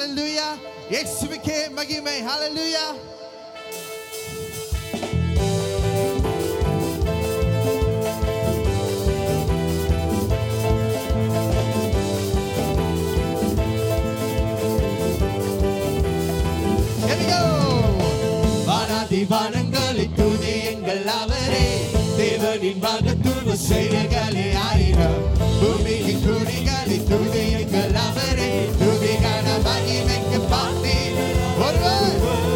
ஹalleluya இயேசுவுக்கே மகிமை ஹalleluya Here we go. வானாதி வானங்களை துதியுங்கள் அவரே தேவனின் மகத்துவ செயல்களே ஆயிரம் பூமியின் குடிகளை துதியுங்கள் அவரே துதிகான மகிமைக்கு பார்த்தேன் ஒருவர்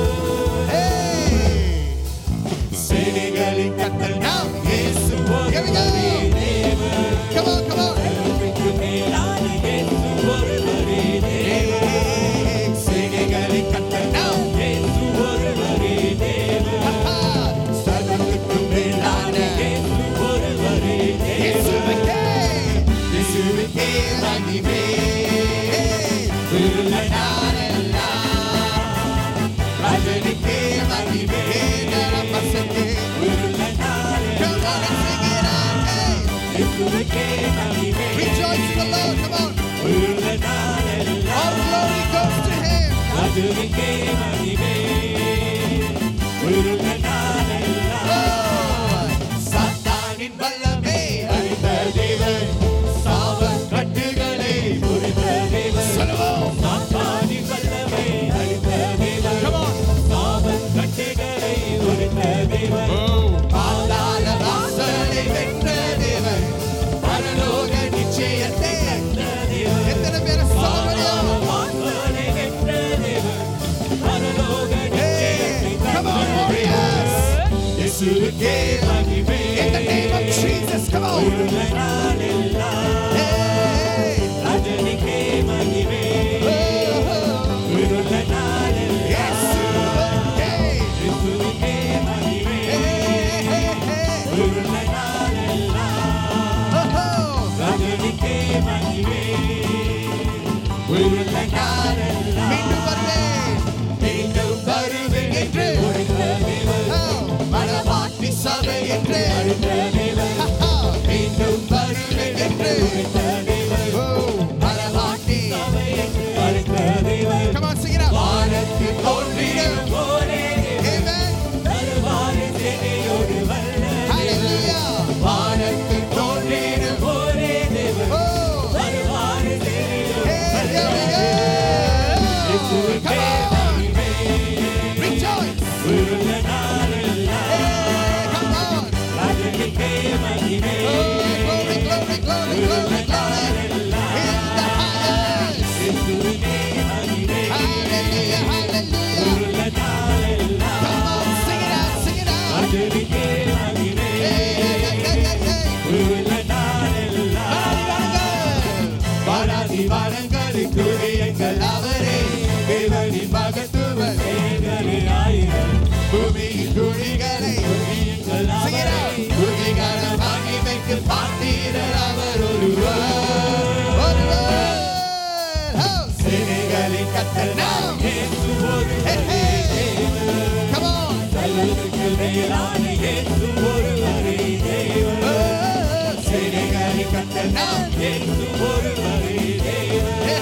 Hey! சேனைகளின் கத்தல் நாம் இயேசு Here we go. Come on, come on. Hey, சேனைகளின் கத்தல் நாம் சர்வத்துக்கும் மேலான இயேசுவுக்கே, இயேசுவுக்கே மகிமை. உள்ள நாளெல்லாம் ராஜனுக்கே மகிமை. நரம்பசத்தே. Come on and sing it out, hey. Rejoice in the Lord, come on. All glory goes to Him. Oh, சாத்தானின் வல்லமை அழித்த தேவன். சாபக் கட்டுகளை முறித்த தேவன். சொல்லுவோம். Come on. Oh, பாதாள வாசலை வென்ற தேவன். பரலோக நிச்சயத்தை எத்தனை பேர் சாவடியாம Hey, come on, warriors. இயேசுவுக்கே மகிமை. In the name of Jesus, come on. Hey. Oh, இயேசுவுக்கே. Hey, hey, hey. Oh, மீண்டும் வருவேன். மீண்டும் வருவேன் என்று Oh, மணவாட்டி சபை என்று Oh, மீண்டும் வருவேன் என்று Oh, மணவாட்டி Come on, sing it out. வானத்தில் தோன்றிடும் Amen. Hallelujah. வானத்தில் தோன்றிடும் Oh, hey, here we go. Come on. Rejoice. Hey, come on. Oh, glory, glory, glory, glory, glory. In the highest. Hallelujah, hallelujah. Come on, sing it out, sing it out. Hey, hey, hey, hey, hey. வாராதி வானங்களை துதியுங்கள் அவரே தேவனின் மகத்துவ பூமியின் துணிகளை Sing it out. துதிகான மகிமைக்கு பார்த்தீரர் அவர் ஒருவர் ஒருவர் Oh, சேனைகளின் கர்த்தர் நாம் Hey, hey. Come on. Oh, சேனைகளின் கர்த்தர் நாம் Hey, hey.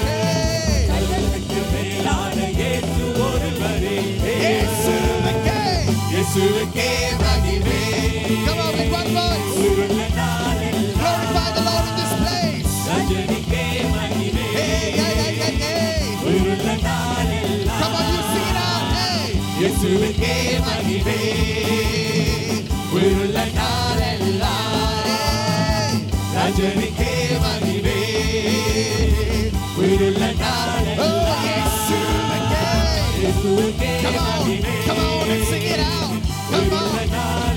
இயேசுவுக்கே, இயேசுவுக்கே மகிமை. Come on, with one voice. Glorify the Lord in this place. Hey, hey, hey, hey, hey. Come on, you sing it out. Hey. இயேசுவுக்கே மகிமை. உயிருள்ள நாளெல்லாம். Hey. ராஜனுக்கே மகிமை. உயிருள்ள நாள். Oh, இயேசுவுக்கே. Come on, come on and sing it out. Come on.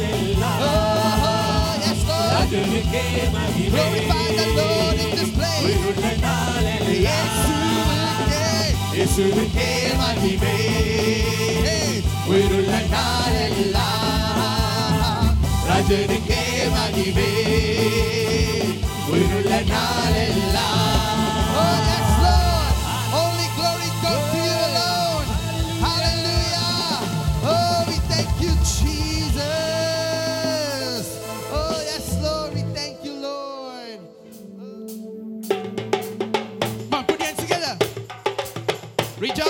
Oh, yes, Lord. Glorify the Lord in this place. இயேசுவுக்கே, இயேசுவுக்கே மகிமை. உயிருள்ள நாளெல்லாம் ராஜனுக்கே மகிமை. உயிருள்ள நாளெல்லாம். Oh, yes, Lord. Only glory goes to you alone. Hallelujah. Oh, we thank you, Jesus. Oh, yes, Lord. We thank you, Lord. Come on, put your hands together. Rejoice.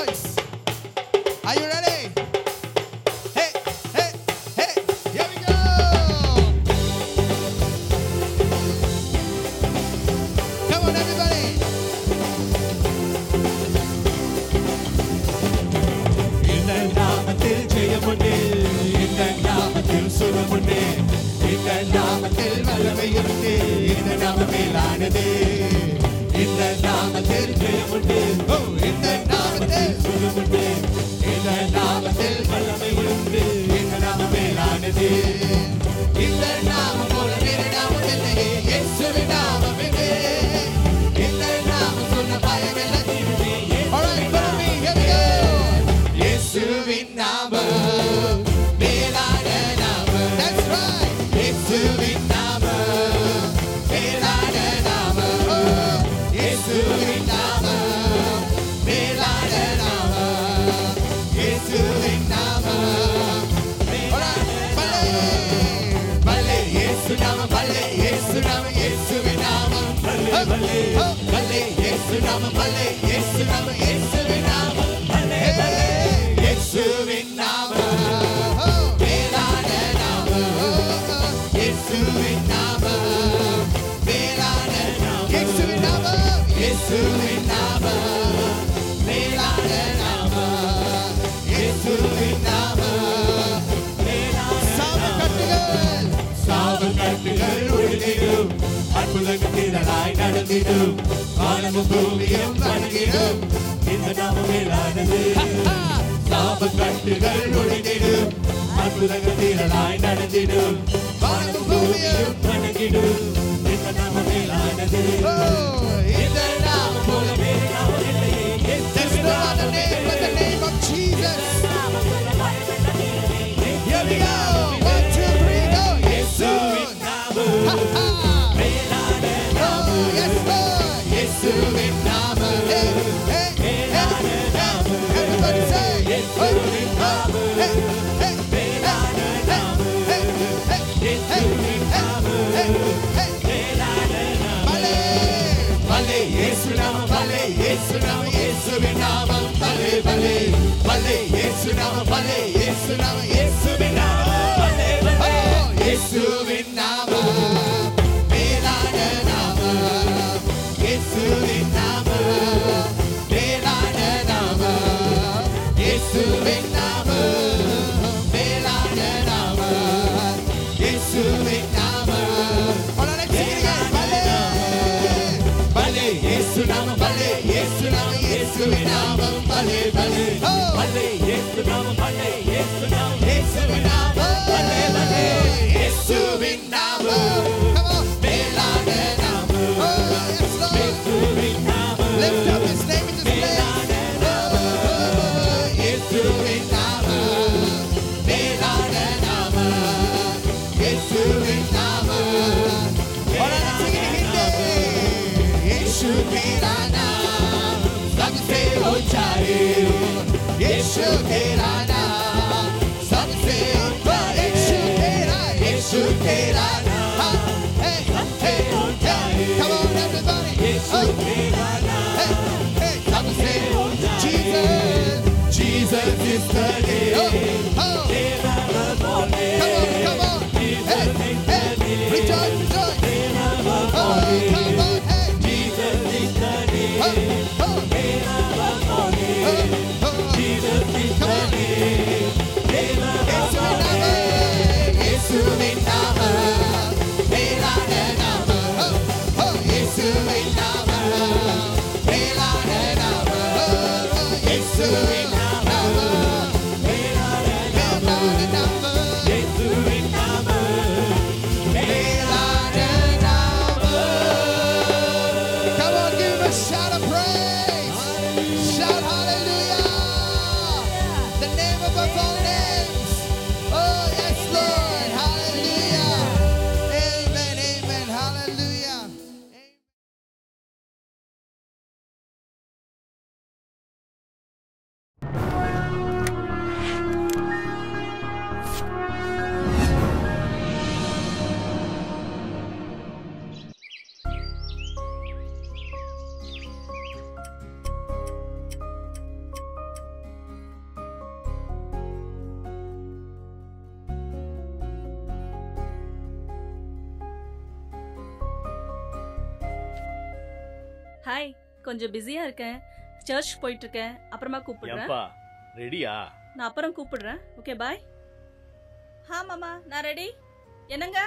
சுகமுண்டு இந்த நாமத்தில் வல்லமை உண்டு இந்த நாமம் மேலானது இந்த நாமத்தில் ஜெயமுண்டு ஓ இந்த நாமத்தில் சுகமுண்டு இந்த நாமத்தில் வல்லமை உண்டு இந்த நாமம் மேலானது இந்த நாமம் போல வேறு நாமம் இல்லையே இயேசுவின் நாமம் இது இந்த நாமம் சொன்ன பயம் எல்லாம் தீருமே. Alright, follow me, here we go. இயேசுவின் நாமம் மேலான நாமம். That's right. இயேசுவின் நாமம் மேலான நாமம். இயேசுவின் நாமம் மேலான நாமம். இயேசுவின் நாமம் மேலான நாமம். பலே இயேசு நாமம் பலே இயேசு நாமம் இயேசுவின் நாமம் பலே பலே பலே இயேசு நாமம் பலே இயேசு நாமம் இயேசுவின் நாமம் பலே பலே இயேசுவின் நாமம் மேலான நாமம் இயேசுவின் நாமம் மேலான நாமம் இயேசுவின் நாமம் இயேசுவின் நாமம் மேலான நாமம் இயேசுவின் நாமம் சாபக்கட்டுகள் சாபக்கட்டுகள் ஒழிந்திடும் அற்புதங்கள் திரளாய் நடந்திடும் வானமும் பூமியும் வணங்கிடும் இந்த நாமம் மேலானது சாபக்கட்டுகள் ஒழிந்திடும் அற்புதங்கள் திரளாய் நடந்திடும் வானமும் பூமியும் வணங்கிடும் இந்த நாமம் மேலானது இந்த நாமம் போல வேறு நாமம் இல்லையே There's no other name but the name of Jesus. Here we go. One, two, three, go. இயேசுவின் நாமம். மேலான நாமம். Yes, Lord. இயேசுவின் நாமம். Hey, hey, மேலான நாமம். Everybody say. இயேசுவின் நாமம். Hey, hey, மேலான நாமம். Hey, hey, இயேசுவின் நாமம். Hey, hey, மேலான நாமம். பலே, பலே, இயேசு நாமம். பலே, இயேசு நாமம். இயேசுவின் நாமம். பலே, பலே, பலே, இயேசு நாமம். பலே, இயேசு நாமம். இயேசுவின் நாமம். பலே, பலே, இயேசுவின் நாமம். மேலான நாமம். இயேசுவின் நாமம். மேலான நாமம். இயேசுவின் நாமம். மேலான நாமம். இயேசுவின் நாமம். Hold on, let's sing it again. பலே, பலே, இயேசு நாமம். பலே, இயேசு நாமம். இயேசுவின் நாமம். பலே, பலே, பலே, இயேசு நாமம். பலே, இயேசு நாமம். இயேசுவின் நாமம். பலே, பலே, இயேசுவின் நாமம். மேலான நாமம். இயேசுவின் நாமம். Lift up his name in this place. இயேசுவின் நாமம். மேலான நாமம். இயேசுவின் நாமம். Hold on, let's sing it again. यीशु तेरा नाम सबसे ऊंचा है यीशु तेरा नाम सबसे ऊंचा यीशु तेरा यीशु तेरा नाम hey hey hey come on everybody यीशु तेरा नाम hey hey सबसे ऊंचा Jesus Jesus is the name oh oh come on come on hey hey rejoice rejoice oh come on hey Jesus is the name oh oh Jesus is the name இயேசுவின் நாமம் மேலான நாமம் இயேசுவின் நாமம் மேலான நாமம் இயேசுவின் நாமம் மேலான நாமம் இயேசுவின் நாமம் மேலான நாமம் Come on, give him a shout of praise. Shout hallelujah. The name above all names. Oh, yes, Lord. Hallelujah. Amen. Amen. Hallelujah. Hi கொஞ்சம் பிஸியா இருக்கேன் சர்ச் போயிட்டு இருக்கேன் அப்புறமா கூப்பிடுறேன் ஏன்பா ரெடியா நான் அப்புறம் கூப்பிடுறேன் ஓகே பாய் ஹா மாமா நான் ரெடி என்னங்க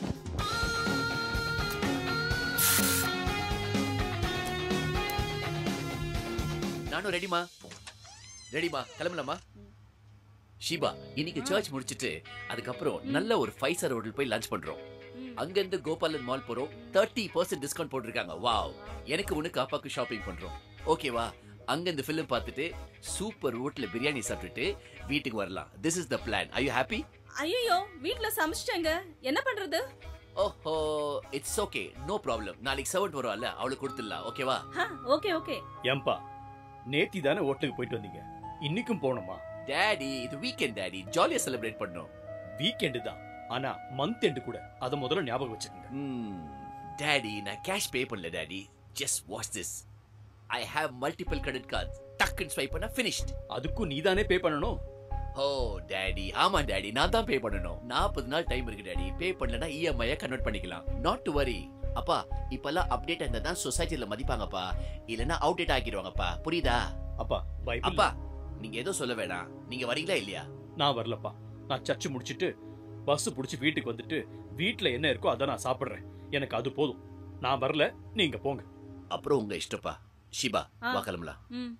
நானும் ரெடிமா ரெடிமா கிளம்பலாமா ஷீபா இன்னைக்கு சர்ச் முடிச்சிட்டு அதுக்கப்புறம் நல்ல ஒரு ஃபைவ் ஸ்டார் ஹோட்டல் போய் லஞ்ச் பண்றோம் ம். அங்கிருந்து கோபாலன் மால் போறோம் தேர்ட்டி பர்சன்ட் டிஸ்கவுண்ட் போட்டிருக்காங்க வாவ் எனக்கு உனக்கு அப்பாக்கு ஷாப்பிங் பண்றோம் ஓகேவா அங்க இந்த ஃபிலிம் பார்த்துட்டு சூப்பர் ஹோட்டல்ல பிரியாணி சாப்பிட்டுட்டு வீட்டுக்கு வரலாம் this is the plan I you happy ஐயோ வீட்ல சமைச்சிட்டேங்க என்ன பண்றது ஓஹோ இட்ஸ் ஓகே நோ ப்ராப்ளம் நாளைக்கு சர்வன்ட் வருவாள்ல அவளுக்கு கொடுத்துடலாம் ஓகேவா ஹா ஓகே ஓகே ஏன்பா நேத்தி தானே ஹோட்டலுக்கு போயிட்டு வந்தீங்க இன்னைக்கும் போகணுமா டேடி இது வீக்கெண்ட் டேடி ஜாலியா செலிப்ரேட் பண்ணோம் வீக்கெண்டு தான் ஆனா மந்த் எண்டு கூட அதை முதல்ல ஞாபகம் வச்சுக்கோங்க டாடி நான் கேஷ் பே பண்ணல daddy just watch this I have multiple credit card டக்குன்னு ஸ்வைப் பண்ணா ஃபினிஷ்ட் அதுக்கும் நீ தானே பே பண்ணணும் ஓ டாடி ஆமா டாடி நான் தான் பே பண்ணணும் நாற்பது நாள் டைம் இருக்கு டாடி பே பண்ணலனா இஎம்ஐ கன்வெர்ட் பண்ணிக்கலாம் நாட் டு வரி அப்பா இப்பெல்லாம் அப்டேட் இருந்தா தான் சொசைட்டில மதிப்பாங்கப்பா இல்லனா அவுடேட் ஆக்கிடுவாங்கப்பா புரியுதா அப்பா பைபிள் அப்பா நீங்க ஏதோ சொல்ல வேணாம் நீங்க வரீங்களா இல்லையா நான் வரலப்பா நான் சர்ச்சு முடிச்சிட்டு பஸ் புடிச்சு வீட்டுக்கு வந்துட்டு வீட்ல என்ன இருக்கோ அதை நான் சாப்பிடுறேன் எனக்கு அது போதும் நான் வரல நீங்க போங்க அப்புறம் உங்க இஷ்டப்பா ஷிபா ஆ. வா கிளம்பலாம் ம்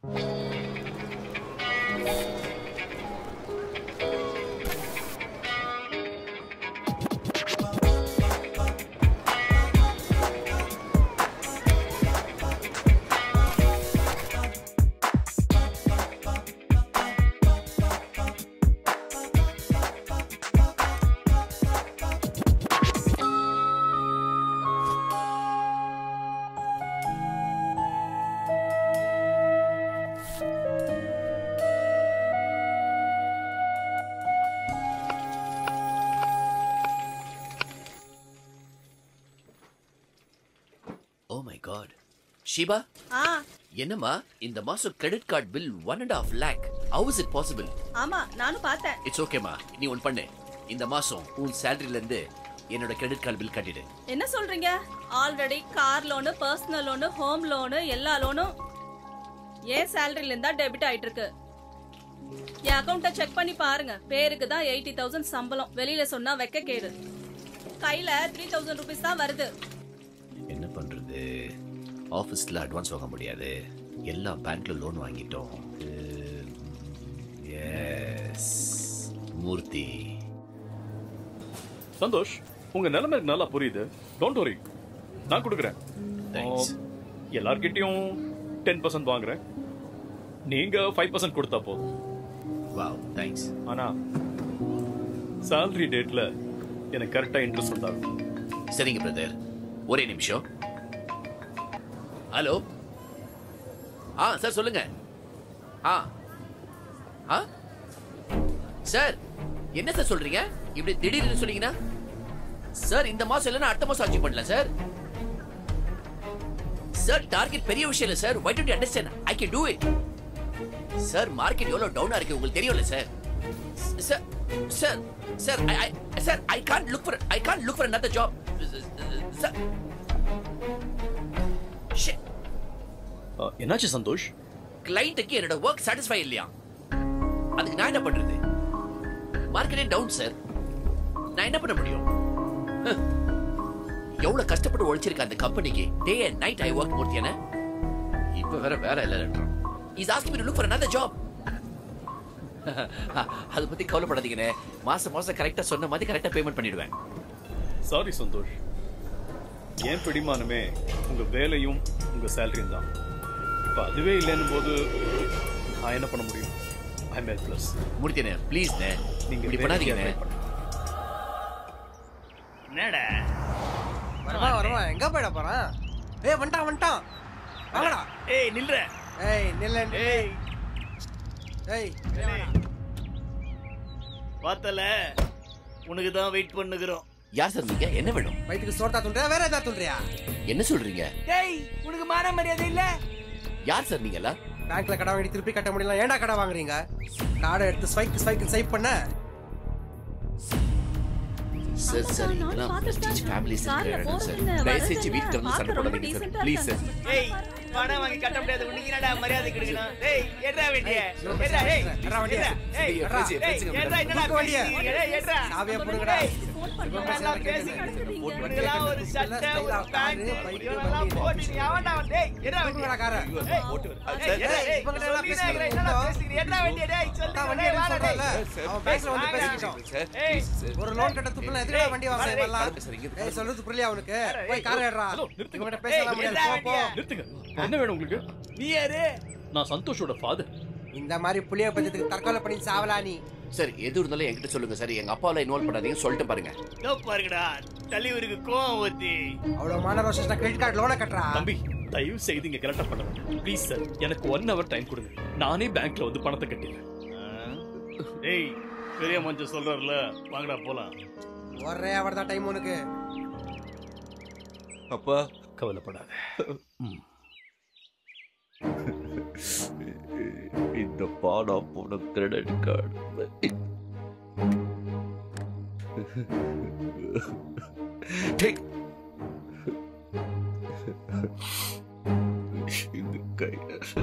ஓ மை காட் ஷிபா ஆ என்னம்மா இந்த மாசம் credit card bill one and half lakh how is it possible ஆமா நானும் பார்த்தேன் இட்ஸ் ஓகேம்மா நீ ஒன் பண்ணு இந்த மாசம் உன் சேலரில இருந்து என்னோட கிரெடிட் கார்டு பில் கட்டிடு என்ன சொல்றீங்க already car loan personal loan home loan எல்லா லோனும் ஏன் சேலரில இருந்தா டெபிட் ஆயிட்டு இருக்கு என் அக்கௌண்ட்டை செக் பண்ணி பாருங்க பேருக்கு தான் எயிட்டி தௌசண்ட் சம்பளம் வெளியில சொன்னா வெக்க கேடு கையில த்ரீ தௌசண்ட் ருபீஸ் தான் வருது என்ன பண்றது ஆபீஸ்ல அட்வான்ஸ் வாங்க முடியாது எல்லாம் பேங்க்ல லோன் வாங்கிட்டோம் எஸ் மூர்த்தி சந்தோஷ் உங்க நிலைமை எனக்கு நல்லா புரியுது டோன்ட் வரி நான் கொடுக்குறேன் தேங்க்ஸ் எல்லார்கிட்டயும் டென் பர்சன்ட் வாங்குறேன் நீங்க ஃபைவ் பர்சன்ட் கொடுத்தா போதும் வாவ் தேங்க்ஸ் ஆனா salary டேட்ல எனக்கு கரெக்டா இன்ட்ரெஸ்ட் வந்தாகும் சரிங்க பிரதர் ஒரே நிமிஷம் ஹலோ ஆ சார் சொல்லுங்க ஆ ஆ சார் என்ன சார் சொல்றீங்க இப்படி திடீர்னு சொன்னீங்கன்னா சார் இந்த மாசம் இல்லைன்னா அடுத்த மாசம் அச்சீவ் பண்ணலாம் சார் சார் டார்கெட் பெரிய விஷயம் இல்ல sir why don't understand I can do it sir market எவ்வளவு டவுனா இருக்கு உங்களுக்கு தெரியும்ல sir sir sir sir I I sir I can't look for I can't look for another job sir shit ah, என்னாச்சு சந்தோஷ் கிளைண்ட்டுக்கு என்னோட ஒர்க் சாட்டிஸ்ஃபை இல்லையா அதுக்கு நான் என்ன பண்றது மார்க்கெட்டே டவுன் சார் நான் என்ன பண்ண முடியும் ஹ். எவ்வளவு கஷ்டப்பட்டு உழைச்சிருக்க அந்த கம்பெனிக்கு day and night I work மூர்த்தியான இப்ப வேற வேற இல்லைன்றான் is asking me to look for another job அதை பத்தி கவலைப்படாதீங்கண்ணே மாசம் மாசம் கரெக்டா சொன்ன மாதிரி கரெக்டா பேமெண்ட் பண்ணிடுவேன் சாரி சந்தோஷ் ஏன் பிடிமானமே உங்க வேலையும் உங்க சேலரியும் தான் இப்ப அதுவே இல்லைன்னும் போது நான் என்ன பண்ண முடியும் ஐ மேல் பிளஸ் மூர்த்தியண்ணே ப்ளீஸ்ண்ணே நீங்க இப்படி வேலைக்கு பண்ணாதீங்கண்ணே apply பண்ணுங்க. என்னடா வரவா வரவா எங்க போயிட போறான் ஏய் வந்துட்டான் வந்துட்டான் வாங்கடா ஏய் நில்ற ஏய் நில்ல ஏய் ஏய் பார்த்தல உனக்கு தான் வெயிட் பண்ணுகிறோம் யார் சார் நீங்க என்ன வேணும் வயிற்றுக்கு சோர்த்தா துண்றியா வேற ஏதாவது துண்றியா என்ன சொல்றீங்க டேய் உனக்கு மான மரியாதை இல்ல யார் சார் நீங்களா பேங்க்ல கடை வாங்கி திருப்பி கட்ட முடியல ஏன்டா கடை வாங்குறீங்க கார்டை எடுத்து ஸ்வைக் ஸ்வைக் ஸ்வைப் பண்ண சார் ஆமா சார் சார், நானும் இதெல்லாம் பார்த்துட்டு பிரஸ்டீஜ் தான் ஃபேமிலிஸ் கார்ல இருக்கிற இடம் சார் போறதுன்னு தயவு செஞ்சு வரதுன்னு வீட்டுக்கு வந்து சண்டை பார்க்க ரொம்ப போடாதீங்க சார் decent ஆ ப்ளீஸ் சார் இருக்காங்க. ஏய் பணம் வாங்கி கட்ட முடியாது உனக்கு என்னடா மரியாதை கொடுக்கணும் டேய் ஏறா வேண்டிய ஏறா ஏய் ஏறா வண்டிய. ஏய் ஏறா. ஏய் ஏறா என்னடா தூக்கு வண்டிய. பேசுறீங்க? ஏய் ஏறா சாவியை புடுங்கடா. ஃபோன் பண்ணுங்க இவங்கெல்லாம் பேசிக்கிட்டு இவனுங்கெல்லாம் ஒரு சட்டை ஒரு ஸ்டைலா பேண்ட் காரு, பைக்கு, இவனெல்லாம் வண்டி. போட்டு நீ அவன்டா அவன் டேய் ஏறா தூக்குங்கடா வண்டிய காரை. ஏய், ஏய், ஏறா, ஏய், இவங்க எல்லாம் சொல்லினே பேசிக்கிட்டு இருக்கிற, என்னடா இருந்தோம். பேசிக்கிறீங்க? ஏறா வண்டிய, டேய், சொல்லுங்க, அதான் வண்டி டேய், எடுன்னு வாடா, சொல்றேன்ல. டேய். அவன் பேங்க்ல வந்து வாடா. பேசிக்கிட்டோம். ஏய், ஒரு லோன் கட்ட துப்புல எதுக்கு வண்டி வாங்க இவெல்லாம் பாருங்க சார், இங்க ஏய் சொல்றது புரியல அவனுக்கு போய் கார் ஏறா ஹலோ, நிறுத்துங்க. இவன்கிட்ட பேசலாம் ஏய், முடியாது ஏறா போ, போ. வண்டிய. நிறுத்துங்க என்ன வேணும் உங்களுக்கு நீ யாரு நான் சந்தோஷோட ஃபாதர் இந்த மாதிரி புளிய பஞ்சத்துக்கு தற்கொலை பண்ணி சாவலா நீ சரி எது இருந்தாலும் என்கிட்ட சொல்லுங்க சரி எங்க அப்பாவை இன்வால்வ் பண்ணாதீங்கன்னு சொல்லிட்டு பாருங்க இதோ பாருங்கடா தலைவருக்கு கோவம் ஊத்தி அவ்வளவு மான ரோஷன் கிரெடிட் கார்டு லோனை கட்டுறா தம்பி தயவு செய்து இங்க கரெக்டா பண்ண வேண்டாம் ப்ளீஸ் சார் எனக்கு ஒன் ஹவர் டைம் கொடுங்க நானே பேங்க்ல வந்து பணத்தை கட்டிடுறேன் டேய் பெரிய மஞ்சள் சொல்றாருல வாங்கடா போலாம் ஒரே அவர் தான் டைம் உனக்கு அப்பா கவலைப்படாத இந்த பாடா போன கிரெடிட் கார்டு டேக் இந்த கை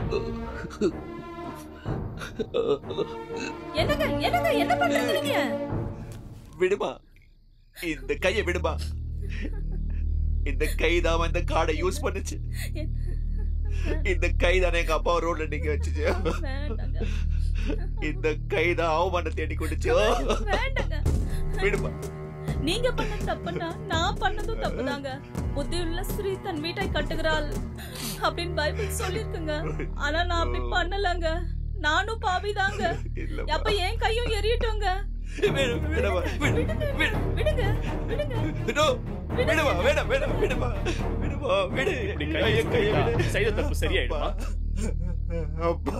என்னங்க என்னங்க என்ன பண்றீங்க நீங்க விடுமா இந்த கையை விடுமா இந்த கைதான் இந்த கார்டை யூஸ் பண்ணுச்சு இந்த கைதானே எங்க அப்பா ரோட்ல நிக்க வச்சுச்சு வேண்டாங்க இந்த கைதான் அவமான தேடி கொண்டுச்சு வேண்டாங்க விடுமா நீங்க பண்ண தப்புன்னா நான் பண்ணதும் தப்புதாங்க புத்தியுள்ள ஸ்ரீ தன் வீட்டை கட்டுகிறாள் அப்படின்னு பைபிள் சொல்லிருக்குங்க ஆனா நான் அப்படி பண்ணலங்க நானும் பாவிதாங்க இல்லம்மா. அப்ப என் கையும் எரியட்டுங்க விடு, விடுமா, விடு, விடு. விடுங்க விடுங்க No, விடுமா வேணாம் வேணாம் விடுமா விடுமா விடு இப்படி என் கையை கையை சுத்திட்டா விடு. செய்த தப்பு சரியாயிடுமா? அப்பா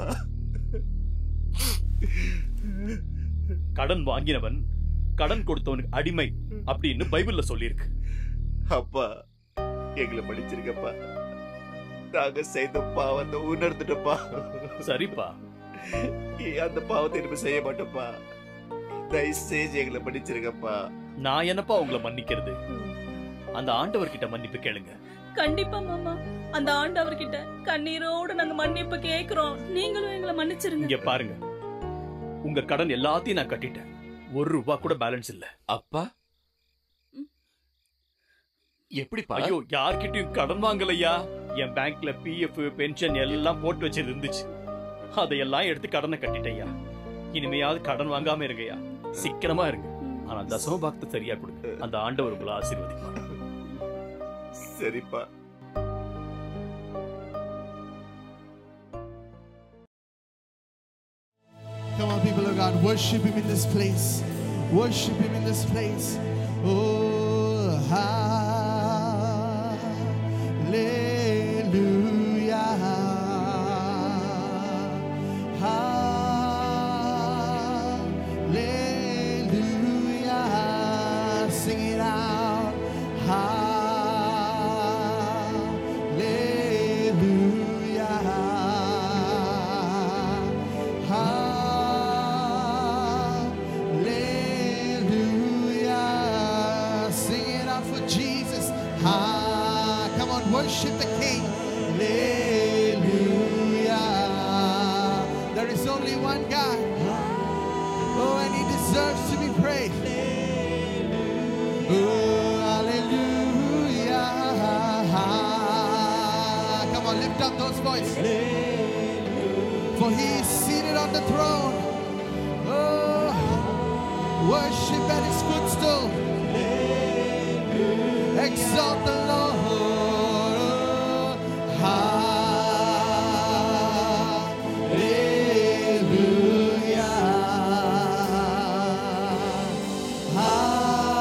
கடன் வாங்கினவன் கடன் கொடுத்தவனுக்கு அடிமை அப்படின்னு பைபிள்ல சொல்லியிருக்கு அப்பா எங்களை மன்னிச்சிருக்கப்பா நாங்க செய்த பாவத்தை உணர்ந்துட்டப்பா சரிப்பா ஏன் அந்த பாவத்தை இனிமே செய்ய மாட்டோம்ப்பா தயவு செஞ்சு எங்களை மன்னிச்சிருக்கப்பா நான் என்னப்பா உங்களை மன்னிக்கிறது அந்த ஆண்டவர்கிட்ட மன்னிப்பு கேளுங்க கண்டிப்பா மாமா அந்த ஆண்டவர்கிட்ட கண்ணீரோட நாங்க மன்னிப்பு கேக்குறோம் நீங்களும் எங்களை மன்னிச்சிருங்க இங்க பாருங்க உங்க கடன் எல்லாத்தையும் நான் கட்டிட்டேன் ஒரு ரூபா கூட பேலன்ஸ் இல்ல அப்பா எப்படிப்பா ஐயோ யார்கிட்டயும் கடன் வாங்கலையா என் பேங்க்ல பிஎஃப் பென்ஷன் எல்லாம் போட்டு வச்சது இருந்துச்சு அதையெல்லாம் எடுத்து கடனை கட்டிட்டேயா இனிமையாவது கடன் வாங்காம இருங்கய்யா சீக்கிரமா இருங்க ஆனா தசம பாக்த சரியா கொடுங்க அந்த ஆண்டவர் உங்களை ஆசீர்வதிப்பார் சரிப்பா Come on, people of God, worship Him in this place. Worship Him in this place. Oh, hallelujah. Hallelujah. Sing it out. Hallelujah. Hallelujah. Sing it out for Jesus. Ah, come on, worship the King. Hallelujah. There is only one God. Oh, and He deserves to be praised. Oh, hallelujah. Come on, lift up those voices. For He is seated on the throne. Oh, worship at His footstool. Exalt the Lord. Hallelujah.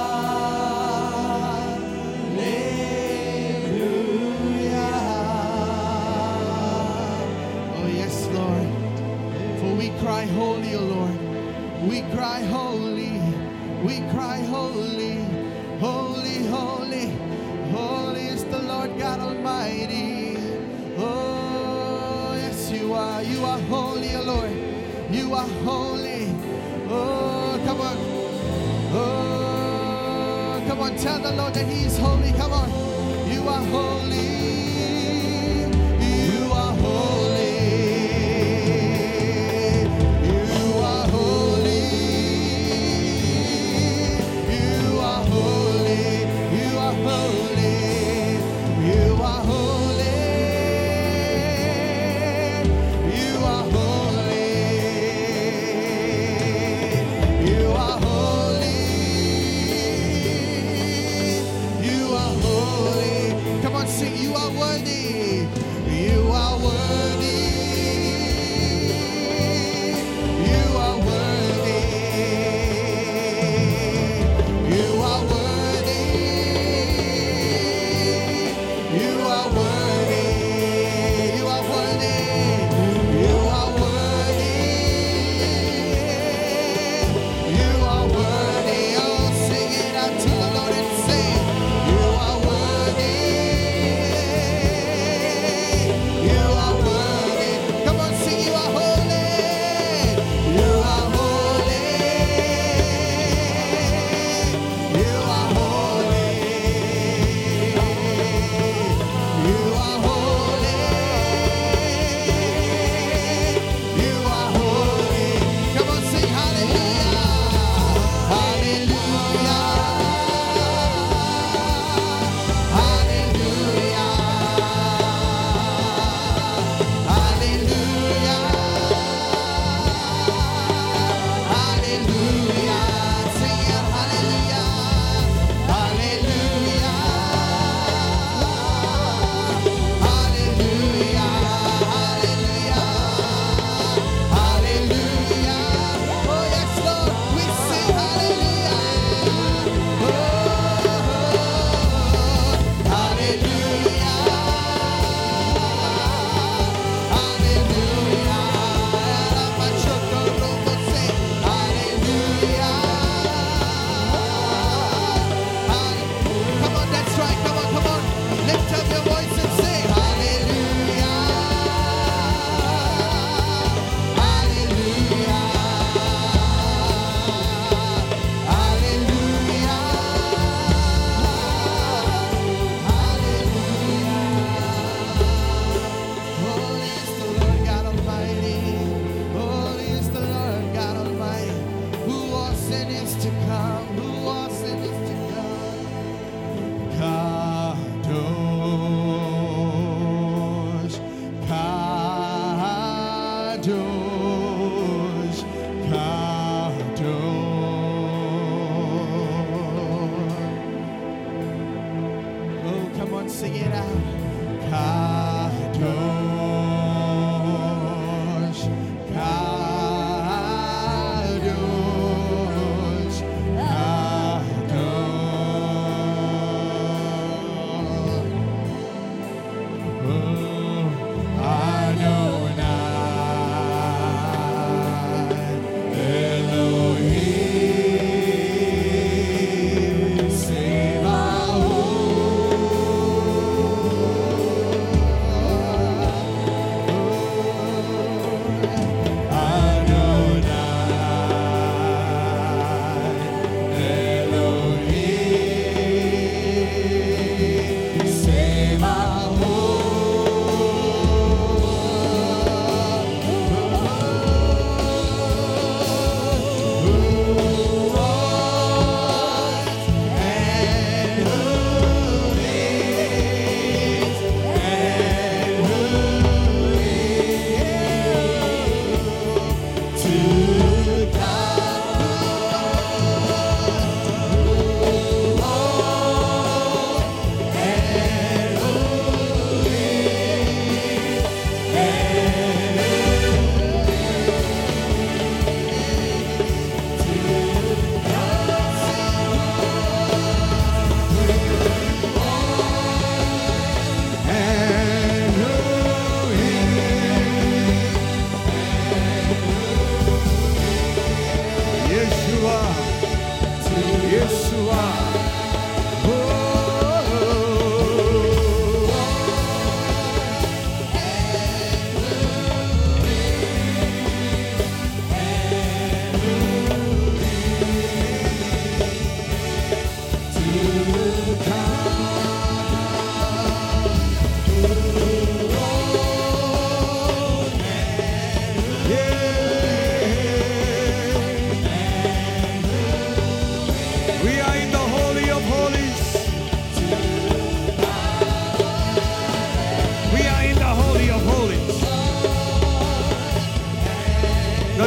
Hallelujah. Oh, yes, Lord. For we cry, Holy, O Lord. We cry, Holy. We cry, Holy. Holy, holy. Holy is the Lord God Almighty. Oh, yes, you are. You are holy, O Lord. You are holy. Oh, come on. Oh, come on. Tell the Lord that He is holy. Come on. You are holy. You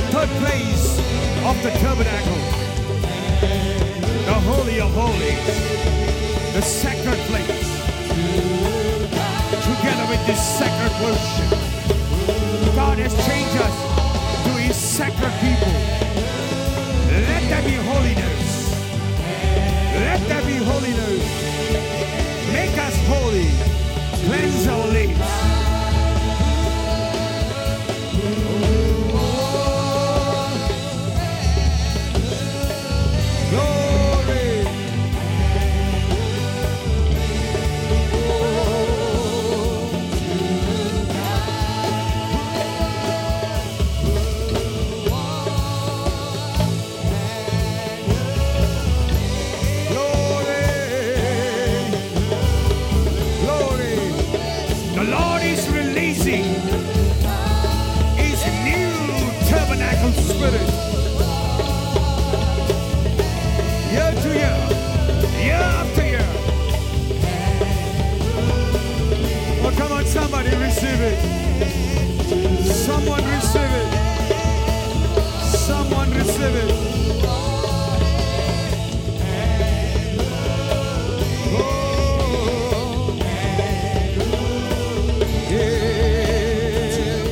third place of the tabernacle, the Holy of Holies, the sacred place, together with this sacred worship. God has changed us to His sacred people. Let there be holiness. Let there be holiness. Make us holy. Cleanse our lips. Glory. Glory. Glory. The Lord is releasing His new tabernacle spirit. Year to year, year after year. Oh, come on, somebody receive it. Someone receive it. Someone receive it. Oh, yeah.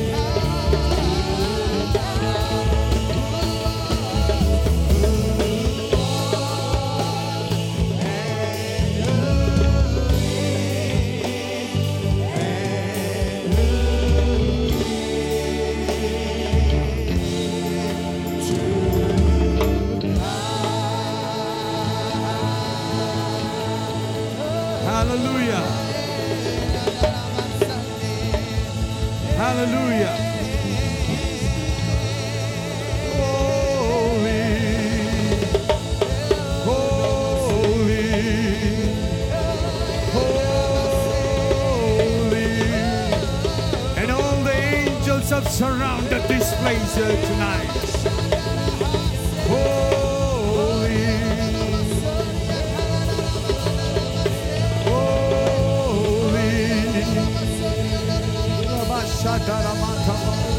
Hallelujah. Hallelujah. Holy, holy, holy. And all the angels have surrounded this place here tonight. Holy. Holy.